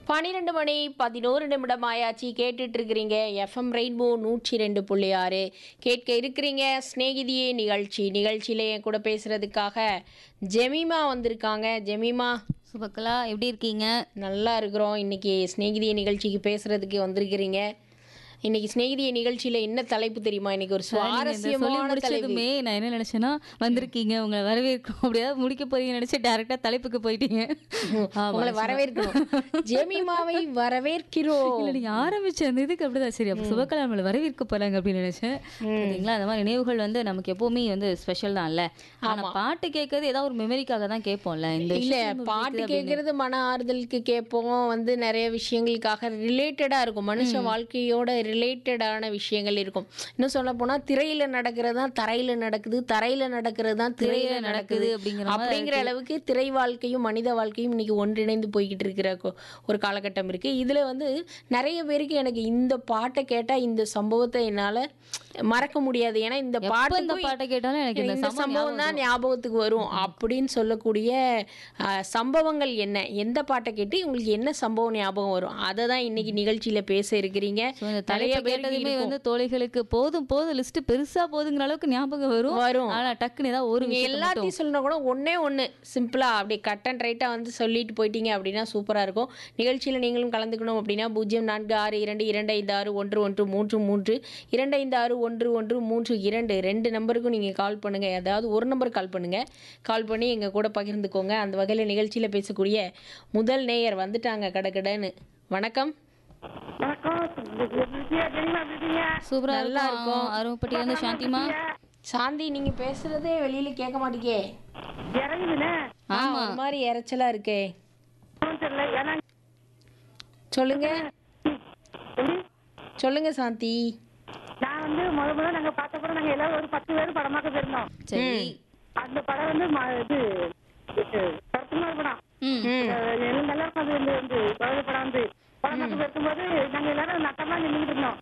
பன்னிரெண்டு மணி பதினோரு நிமிடம் ஆயாச்சு கேட்டுட்டு இருக்கிறீங்க எஃப்எம் ரெயின்போ நூற்றி ரெண்டு புள்ளி ஆறு கேட்க இருக்கிறீங்க ஸ்நேகிதியே நிகழ்ச்சி நிகழ்ச்சியில என் கூட பேசுறதுக்காக ஜெமிமா வந்திருக்காங்க ஜெமிமா சுபக்கலா எப்படி இருக்கீங்க நல்லா இருக்கிறோம் இன்னைக்கு ஸ்நேகிதிய நிகழ்ச்சிக்கு பேசுறதுக்கு வந்திருக்கிறீங்க இன்னைக்கு ஸ்நேகிதிய நிகழ்ச்சியில என்ன தலைப்பு தெரியுமா இன்னைக்கு ஒரு நீங்க இந்த சொல்லி சுவாரஸ்யமான தலைப்பு முடிச்சதுமே நான் என்ன நினைச்சேன்னா வந்திருக்கீங்க உங்களை வரவேற்கும் அப்படியாவது முடிக்க போறீங்க நினைச்சு டேரக்டா தலைப்புக்கு போயிட்டீங்க ஆமா, உங்களை வரவேற்கணும் ஜெமிமாவை வரவேற்கிறோம் இல்ல நீங்க ஆரம்பிச்ச அந்த இதுக்கு அப்படிதான் சரி அப்ப சுபக்கலா நம்மளை வரவேற்க போறாங்க அப்படின்னு நினைச்சேன் சரிங்களா அந்த மாதிரி நினைவுகள் வந்து நமக்கு எப்பவுமே வந்து ஸ்பெஷல் தான் இல்ல ஆனா பாட்டு கேட்கறது ஏதாவது ஒரு மெமரிக்காக தான் கேட்போம்ல இந்த இல்ல விஷயம் நம்ம பாட்டு கேக்குது அப்படின்னு. கேட்கறது மன ஆறுதலுக்கு கேட்போம் வந்து நிறைய விஷயங்களுக்காக ரிலேட்டடா இருக்கும் மனுஷ வாழ்க்கையோட ரிலேட்டடான விஷயங்கள் இருக்கும் இன்னும் சொல்ல போனா திரையில நடக்கிறது தான் தரையில நடக்குது தரையில நடக்கிறது தான் திரையில திரையில நடக்குது நடக்குது அப்படிங்கிற மாதிரி அப்படிங்கிற அளவுக்கு திரை வாழ்க்கையும் மனித வாழ்க்கையும் இன்னைக்கு ஒன்றிணைந்து போய்கிட்டு இருக்கிற கொ- ஒரு காலகட்டம் இருக்கு இதுல வந்து நிறைய பேருக்கு எனக்கு இந்த பாட்டை கேட்டா இந்த சம்பவத்தை என்னால மறக்க முடியாது ஏன்னா இந்த எப்ப பாட்டு இந்த பாட்டை கேட்டாலும் எனக்கு இந்த இந்த சம்பவம் சம்பவம் தான் ஞாபகத்துக்கு வரும் அப்படின்னு சொல்லக்கூடிய அஹ், சம்பவங்கள் என்ன எந்த பாட்டை கேட்டு உங்களுக்கு என்ன சம்பவம் ஞாபகம் வரும் அதை தான் இன்னைக்கு நிகழ்ச்சியில பேச இருக்கிறீங்க So, இந்த நிறைய தலைப்பை பேருக்கு கேட்டதுமே இருக்கும். வந்து தோழிகளுக்கு போதும் போதும் லிஸ்ட் பெருசா போதுங்கிற அளவுக்கு ஞாபகம் வரும் வரும் ஆனா டக்குன்னு ஏதாவது ஒரு நீங்க விஷயத்தை மட்டும் எல்லாத்தையும் சொல்லணும் கூட ஒண்ணே ஒண்ணு சிம்பிளா அப்படி கட் அண்ட் ரைட்டா வந்து சொல்லிட்டு போயிட்டீங்க அப்படின்னா சூப்பரா இருக்கும் நிகழ்ச்சியில நீங்களும் கலந்துக்கணும் அப்படின்னா பூஜ்ஜியம் நான்கு ஆறு இரண்டு இரண்டு ஐந்து ஆறு ஒன்று ஒன்று மூன்று மூன்று இரண்டு ஐந்து ஆறு ஒன்று ஒன்று மூன்று இரண்டு ரெண்டு நம்பருக்கும் நீங்க கால் பண்ணுங்க அதாவது ஒரு நம்பருக்கு கால் பண்ணுங்க கால் பண்ணி எங்க கூட பகிர்ந்துக்கோங்க அந்த வகையில நிகழ்ச்சியில பேசக்கூடிய முதல் நேயர் வந்துட்டாங்க கடகடன்னு வணக்கம் வணக்கம் விஜயா ஜெனிமா எப்படி இருக்கீங்க சூப்பரா நல்லா இருக்கும் அருமைப்பட்டி வந்து சாந்திமா சாந்தி நீங்க பேசுறதே வெளியில கேட்க மாட்டேங்கே இறங்குதுண்ணே ஆ, ஒரு மாதிரி இறைச்சலா இருக்கே ஒன்றும் தெரியல ஏன்னா சொல்லுங்க எப்படி சொல்லுங்க சாந்தி நான் வந்து முத முதல்ல நாங்க பார்த்த படம் நாங்க எல்லாரும் ஒரு பத்து பேர் படமாக்க போயிருந்தோம் சரி அந்த படம் வந்து ம- இது இது கருத்துமார் படம் ம் ம் அஹ் எல்லாம் நல்லா இருக்கும் அது வந்து வந்து பழைய படம் வந்து படமாக்க போயிருக்கும்போது நாங்க எல்லாரும் நட்டமா நின்றுட்டு இருந்தோம்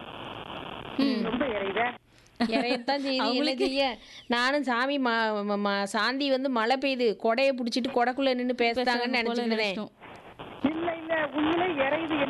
ரொம்ப இறையுதே இறையத்தான் செய்யுது என்ன செய்ய நானும் சாமி ம- ம- ம- சாந்தி வந்து மழை பெய்யுது கொடையை பிடிச்சிட்டு கொடைக்குள்ள நின்னு பேசுறாங்கன்னு போல நினைச்சுக்கிறேன் நினைச்சிட்டோம். இல்ல இல்ல உண்மையிலே இறையுது